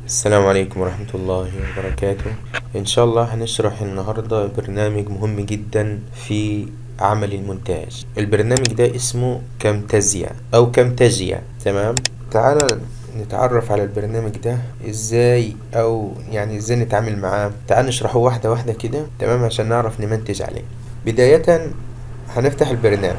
السلام عليكم ورحمة الله وبركاته إن شاء الله هنشرح النهاردة برنامج مهم جدا في عمل المونتاج البرنامج ده اسمه كامتازيا أو كامتاجيا تمام تعالى نتعرف على البرنامج ده ازاي او يعني ازاي نتعامل معاه تعال نشرحه واحدة واحدة كده تمام عشان نعرف نمنتج عليه بداية هنفتح البرنامج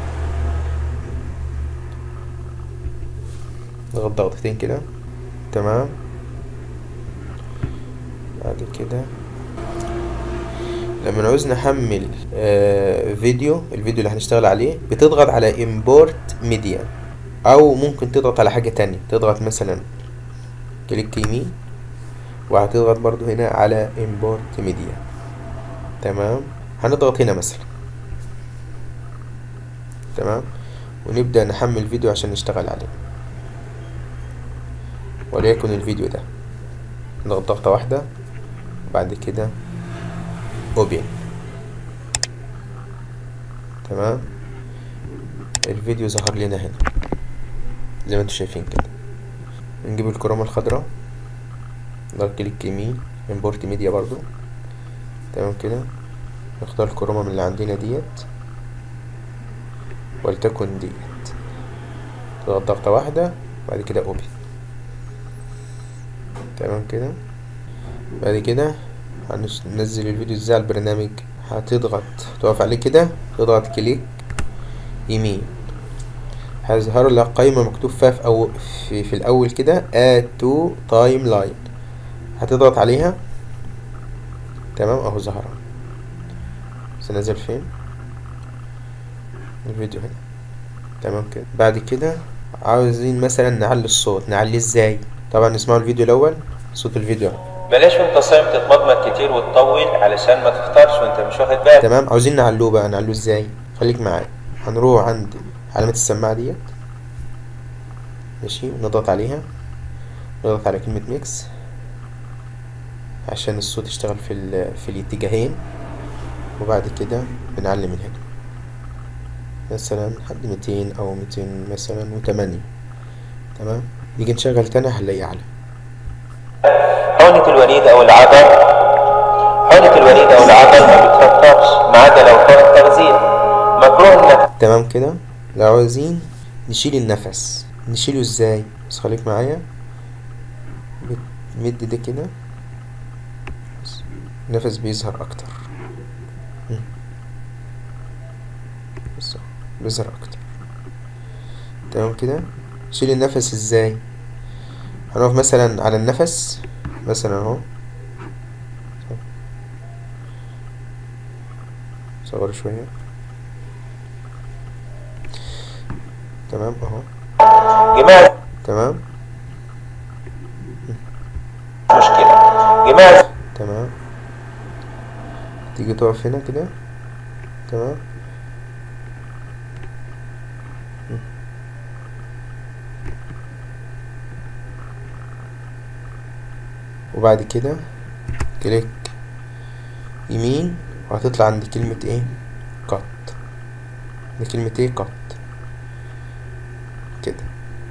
نضغط ضغطتين كده تمام بعد كده لما نعوز نحمل آه فيديو الفيديو اللي هنشتغل عليه بتضغط على import media او ممكن تضغط على حاجة تانية تضغط مثلا كليك يمين وهتضغط برضو هنا على import media تمام هنضغط هنا مثلا تمام ونبدأ نحمل فيديو عشان نشتغل عليه وليكن الفيديو ده نضغط ضغطة واحدة بعد كده اوبن تمام الفيديو ظهر لنا هنا زي ما انتم شايفين كده نجيب الكرومة الخضراء نضغط كليك يمين امبورت ميديا برضو تمام كده نختار الكرومة من اللي عندنا ديت ولتكن ديت نضغط ضغطة واحدة بعد كده اوبن تمام كده بعد كده هننزل الفيديو ازاي على البرنامج هتضغط تقف عليه كده تضغط كليك يمين هيظهر لك قائمة مكتوب فيها في, أو في, في الأول كده add to timeline هتضغط عليها تمام اهو ظهر سنزل فين الفيديو هنا تمام كده بعد كده عاوزين مثلا نعلي الصوت نعليه ازاي طبعا نسمعوا الفيديو الاول صوت الفيديو بلاش وانت صايم تتمضمض كتير وتطول علشان ما تفطرش وانت مش واخد بالك تمام عاوزين نعلوه بقى نعلوه ازاي خليك معايا هنروح عند علامة السماعة ديت ماشي نضغط عليها نضغط على كلمة ميكس عشان الصوت يشتغل في ال في الاتجاهين وبعد كده بنعلم من هنا مثلا لحد ميتين او ميتين مثلا وتمانية تمام نيجي نشغل تاني هنلاقيه اعلى حقنة الوريد او العضل حقنة الوريد او العضل ما بتفطرش ما عدا لو كانت تغذية مكروه انك تمام كده لو عاوزين نشيل النفس نشيله ازاي بس خليك معايا مد ده كده النفس بيظهر اكتر بس بيظهر اكتر تمام كده شيل النفس ازاي هنقف مثلا على النفس مثلا اهو صغر شوية تمام اهو جماعة تمام مشكلة جماعة تمام تيجي تقف هنا كده تمام وبعد كده كليك يمين وهتطلع عند كلمة ايه قط دي كلمة ايه قط كده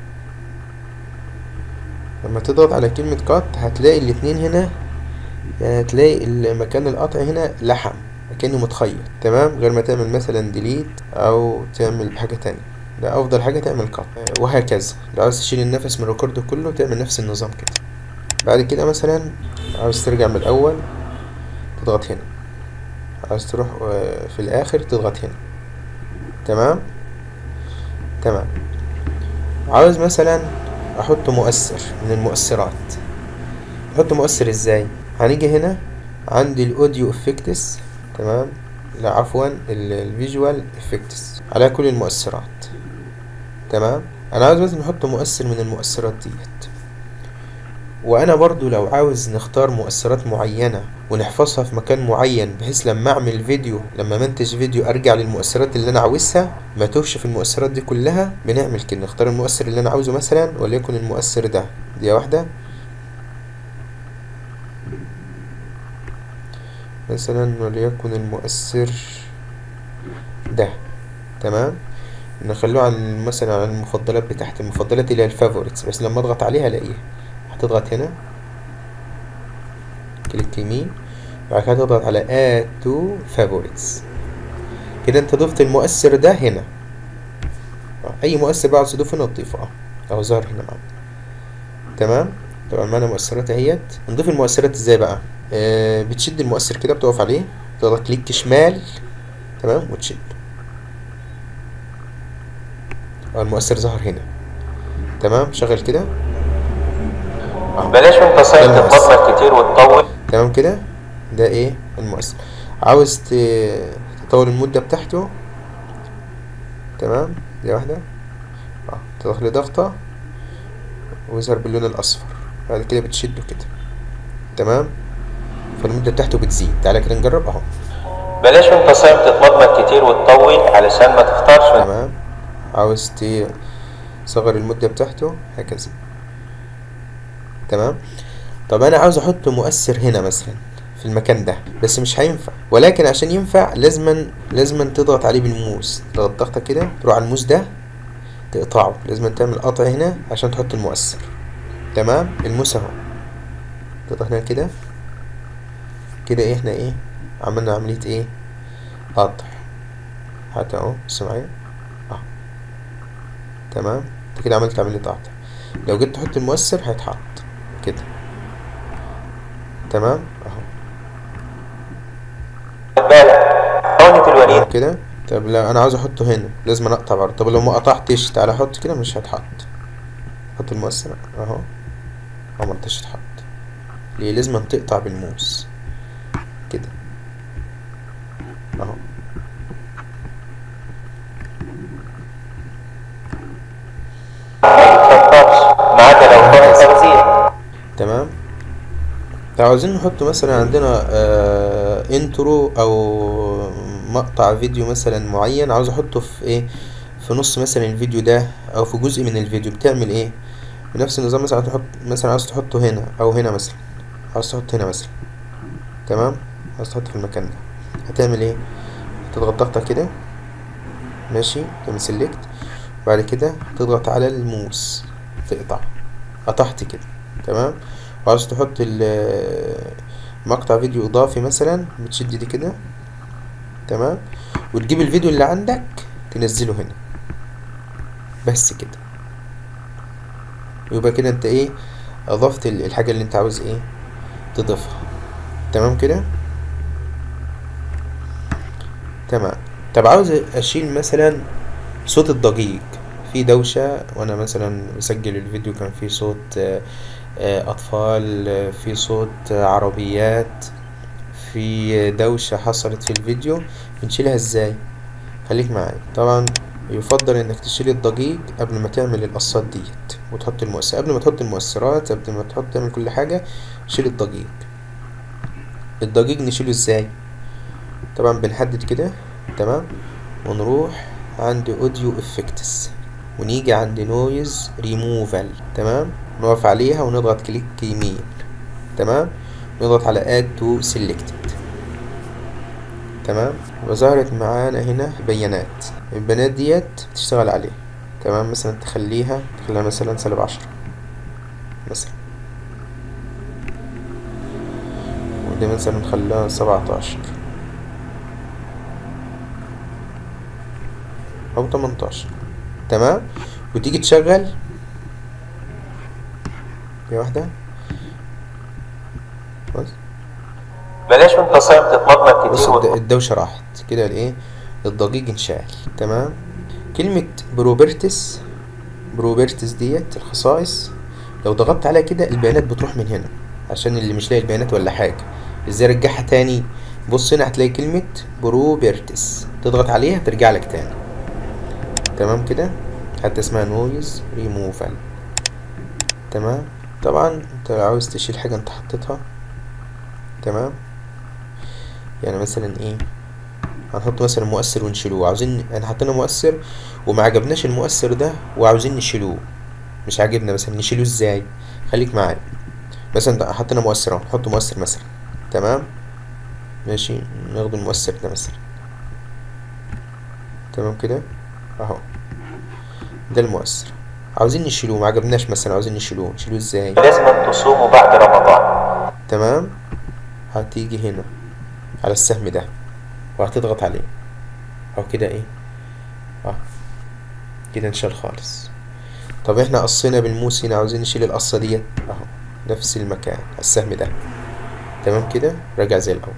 لما تضغط على كلمة قط هتلاقي الاتنين هنا يعني هتلاقي مكان القطع هنا لحم كأنه متخيط تمام غير ما تعمل مثلا ديليت او تعمل حاجة تانية ده افضل حاجة تعمل قط وهكذا لو عاوز تشيل النفس من الريكورد كله تعمل نفس النظام كده بعد كده مثلا عاوز ترجع من الاول تضغط هنا عاوز تروح في الاخر تضغط هنا تمام تمام عاوز مثلا احط مؤثر من المؤثرات احط مؤثر ازاي هنيجي هنا عندي الاوديو افكتس تمام لا عفوا الفيجوال افكتس على كل المؤثرات تمام انا عاوز مثلا نحط مؤثر من المؤثرات ديت وانا برضو لو عاوز نختار مؤثرات معينة ونحفظها في مكان معين بحيث لما اعمل فيديو لما منتج فيديو ارجع للمؤثرات اللي انا عاوزها ما توهش في المؤثرات دي كلها بنعمل كده نختار المؤثر اللي انا عاوزه مثلا وليكن المؤثر ده دي واحدة مثلا وليكن المؤثر ده تمام نخلوه عن مثلا عن المفضلات بتاعت المفضلات اللي هي الفافوريتس بس لما اضغط عليها الاقيها هتضغط هنا كليك يمين وبعد كده تضغط على add to favorites كده انت ضفت المؤثر ده هنا اه، اي مؤثر بقى عاوز تضيفه هنا تضيفه اه اهو ظهر هنا معانا تمام طبعا معانا مؤثرات اهيت نضيف المؤثرات ازاي بقى آه بتشد المؤثر كده بتقف عليه تضغط كليك شمال تمام وتشد اه المؤثر ظهر هنا تمام شغل كده اه بلاش وانت صايم ده المؤثر. تتمضمض كتير وتطول تمام كده ده ايه المؤثر عاوز ت- تطول المدة بتاعته تمام دي واحدة اه تضغط لي ضغطة ويظهر باللون الأصفر بعد كده بتشده كده تمام فالمدة بتاعته بتزيد تعالى كده نجرب اهو بلاش وانت صايم تتمضمض كتير وتطول علشان ما تختارش من تمام عاوز تصغر المدة بتاعته هكذا تمام طب انا عاوز احط مؤثر هنا مثلا في المكان ده بس مش هينفع ولكن عشان ينفع لازما لازما تضغط عليه بالموس تضغط ضغطة كده تروح على الموس ده تقطعه لازما تعمل قطع هنا عشان تحط المؤثر تمام الموس اهو تضغط هنا كده كده ايه احنا ايه عملنا عملية ايه قطع حتى اهو بص معايا اهو تمام انت كده عملت عملية قطع لو جيت تحط المؤثر هيتحط كده تمام اهو خد بالك حقنة الوريد كده طب لو انا عاوز احطه هنا لازم أنا اقطع برضه طب لو ما قطعتش تعالى احط كده مش هتحط حط المؤثر اهو اهو ما رضاش يتحط ليه لازم تقطع بالموس كده اهو ما تتفكرش ما عدا لو كان تغذية تمام لو عاوزين نحط مثلا عندنا آه انترو او مقطع فيديو مثلا معين عاوز احطه في ايه في نص مثلا الفيديو ده او في جزء من الفيديو بتعمل ايه بنفس النظام مثلا تحط مثلا عاوز تحطه هنا او هنا مثلا عاوز تحط هنا مثلا تمام عاوز تحطه في المكان ده هتعمل ايه تضغط ضغطة كده ماشي تعمل سيلكت وبعد كده تضغط على الموس تقطع قطعت كده تمام وعاوز تحط ال- مقطع فيديو اضافي مثلا بتشد دي كده تمام وتجيب الفيديو اللي عندك تنزله هنا بس كده ويبقى كده انت ايه اضفت ال- الحاجة اللي انت عاوز ايه تضيفها تمام كده تمام طب عاوز اشيل مثلا صوت الضجيج في دوشة وانا مثلا بسجل الفيديو كان في صوت آه، آه، اطفال آه، في صوت آه، عربيات في دوشة حصلت في الفيديو بنشيلها ازاي خليك معايا طبعا يفضل انك تشيل الضجيج قبل ما تعمل القصات ديت وتحط المؤثر قبل ما تحط المؤثرات قبل ما تحط تعمل كل حاجة شيل الضجيج الضجيج نشيله ازاي طبعا بنحدد كده تمام ونروح عند اوديو افكتس ونيجي عند نويز ريموفال تمام نقف عليها ونضغط كليك يمين تمام نضغط على اد تو selected تمام وظهرت معانا هنا بيانات البيانات ديت تشتغل عليها تمام مثلا تخليها تخليها مثلا سالب عشرة مثلا ودي مثلا نخليها سبعتاشر أو تمنتاشر تمام وتيجي تشغل دي واحدة بص بلاش وانت صايم تتمضمض بص كتير الد- وت- الدوشة راحت كده الايه الضجيج انشال تمام كلمة بروبرتس بروبرتس ديت الخصائص لو ضغطت عليها كده البيانات بتروح من هنا عشان اللي مش لاقي البيانات ولا حاجة ازاي ارجعها تاني بص هنا هتلاقي كلمة بروبرتس تضغط عليها ترجع لك تاني تمام كده حتى اسمها نويز ريموفال تمام طبعا انت لو عاوز تشيل حاجة انت حطيتها تمام يعني مثلا ايه هنحط مثلا مؤثر ونشيلوه عاوزين انا حطينا مؤثر وما عجبناش المؤثر ده وعاوزين نشيلوه مش عاجبنا مثلا نشيلوه ازاي خليك معايا مثلا ده حطينا مؤثر اهو نحط مؤثر مثلا تمام ماشي ناخد المؤثر ده مثلا تمام كده اهو ده المؤثر عاوزين نشيلوه ما عجبناش مثلا عاوزين نشيلوه نشيلوه ازاي لازم تصوموا بعد رمضان تمام هتيجي هنا على السهم ده وهتضغط عليه او كده ايه اه كده انشال خالص طب احنا قصينا بالموس هنا عاوزين نشيل القصة ديت اهو نفس المكان السهم ده تمام كده رجع زي الاول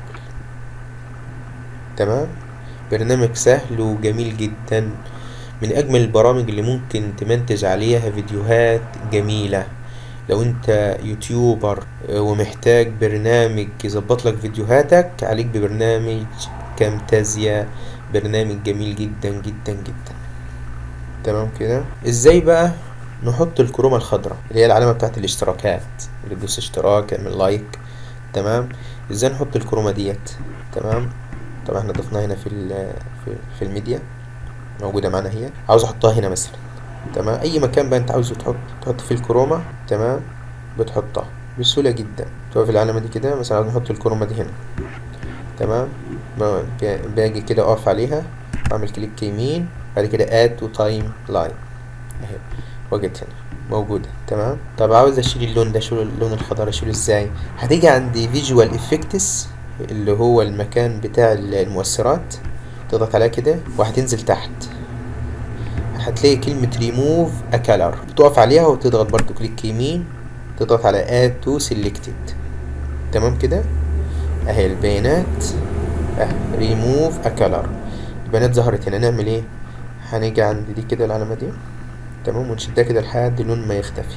تمام برنامج سهل وجميل جدا من اجمل البرامج اللي ممكن تمنتج عليها فيديوهات جميلة لو انت يوتيوبر ومحتاج برنامج يظبط لك فيديوهاتك عليك ببرنامج كامتازيا برنامج جميل جدا جدا جدا تمام كده ازاي بقى نحط الكرومة الخضراء اللي هي العلامة بتاعت الاشتراكات اللي تدوس اشتراك اعمل لايك تمام ازاي نحط الكرومة ديت تمام طبعا احنا ضفناها هنا في في, في الميديا موجودة معانا هي عاوز احطها هنا مثلا تمام اي مكان بقى انت عاوزه تحط تحط فيه الكرومة تمام بتحطها بسهولة جدا تقف العلامة دي كده مثلا عاوز نحط الكرومة دي هنا تمام باجي كده اقف عليها اعمل كليك يمين بعد كده اد تو تايم لاين اهي وجدت هنا موجودة تمام طب عاوز اشيل اللون ده شيل اللون الخضر اشيله ازاي هتيجي عند فيجوال افكتس اللي هو المكان بتاع المؤثرات تضغط عليها كده وهتنزل تحت هتلاقي كلمة ريموف ا كلر بتقف عليها وتضغط برضو كليك يمين تضغط على اد تو سيلكتد تمام كده اهي البيانات اه ريموف ا كلر البيانات ظهرت هنا نعمل ايه هنيجي عند دي كده العلامة دي تمام ونشدها كده لحد اللون ما يختفي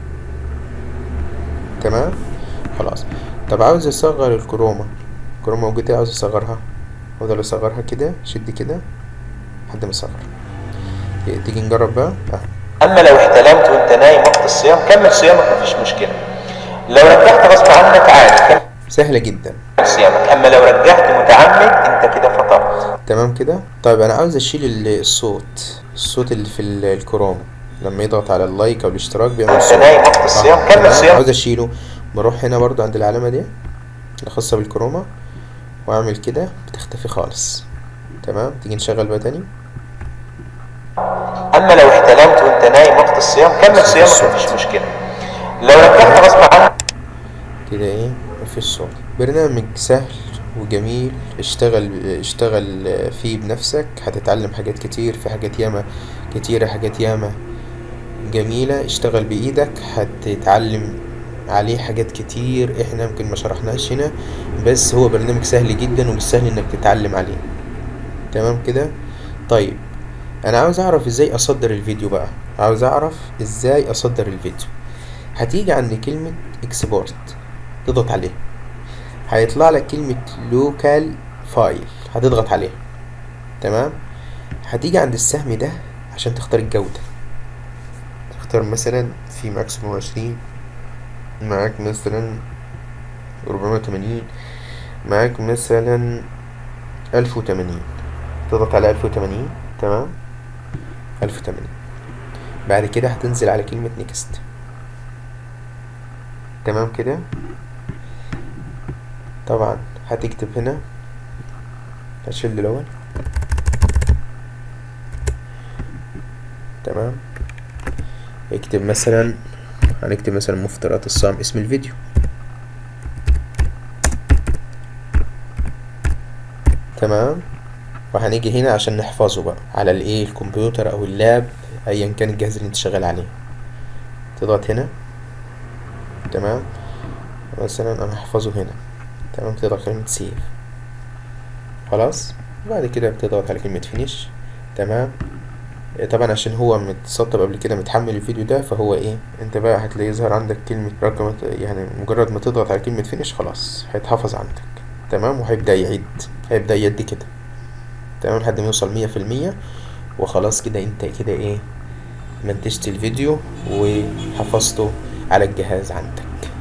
تمام خلاص طب عاوز اصغر الكرومة الكرومة موجودة عاوز اصغرها افضل اصغرها كده شد كده لحد ما اصغر تيجي نجرب بقى اه اما لو احتلمت وانت نايم وقت الصيام كمل صيامك مفيش مشكله لو رجعت غصب عنك عادي سهلة جدا كمل صيامك اما لو رجعت متعمد انت كده فطرت تمام كده طيب انا عاوز اشيل الصوت الصوت اللي في الكرومة لما يضغط على اللايك او الاشتراك بيعمل انت صوت نايم وقت الصيام آه، كمل تمام. صيامك عاوز اشيله بروح هنا برضو عند العلامة دي الخاصة بالكرومة واعمل كده بتختفي خالص تمام تيجي نشغل بقى تاني اما لو احتلمت وانت نايم وقت الصيام كمل صيامك مفيش مشكله لو رجعت غصب عنك كده ايه مفيش صوت برنامج سهل وجميل اشتغل اشتغل فيه بنفسك هتتعلم حاجات كتير في حاجات ياما كتيرة حاجات ياما جميلة اشتغل بإيدك هتتعلم عليه حاجات كتير احنا يمكن ما شرحناش هنا بس هو برنامج سهل جدا ومش سهل انك تتعلم عليه تمام كده طيب انا عاوز اعرف ازاي اصدر الفيديو بقى عاوز اعرف ازاي اصدر الفيديو هتيجي عند كلمة اكسبورت تضغط عليها هيطلع لك كلمة لوكال فايل هتضغط عليها تمام هتيجي عند السهم ده عشان تختار الجودة تختار مثلا في معاك سبعة وعشرين معاك مثلا ربعمية وتمانين معاك مثلا ألف وتمانين تضغط على ألف وتمانين تمام ألف وتمانين بعد كده هتنزل على كلمة نيكست تمام كده طبعا هتكتب هنا هشيل الأول تمام اكتب مثلا هنكتب مثلا مفطرات الصيام اسم الفيديو تمام وهنيجي هنا عشان نحفظه بقى على الايه الكمبيوتر او اللاب ايا كان الجهاز اللي انت شغال عليه تضغط هنا تمام مثلا انا هحفظه هنا تمام تضغط كلمة سيف خلاص بعد كده بتضغط على كلمة فينيش تمام طبعا عشان هو متسطب قبل كده متحمل الفيديو ده فهو ايه انت بقى هتلاقي يظهر عندك كلمة رقم يعني مجرد ما تضغط على كلمة فينيش خلاص هيتحفظ عندك تمام وهيبدأ يعيد هيبدأ يدي كده تمام لحد ما يوصل مية في المية وخلاص كده انت كده ايه منتجت الفيديو وحفظته على الجهاز عندك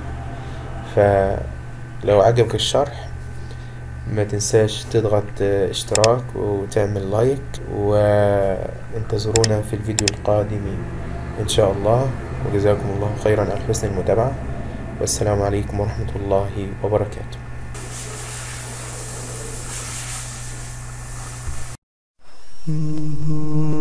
فلو عجبك الشرح ما تنساش تضغط اشتراك وتعمل لايك وانتظرونا في الفيديو القادم ان شاء الله وجزاكم الله خيرا على حسن المتابعة والسلام عليكم ورحمة الله وبركاته Mm-hmm.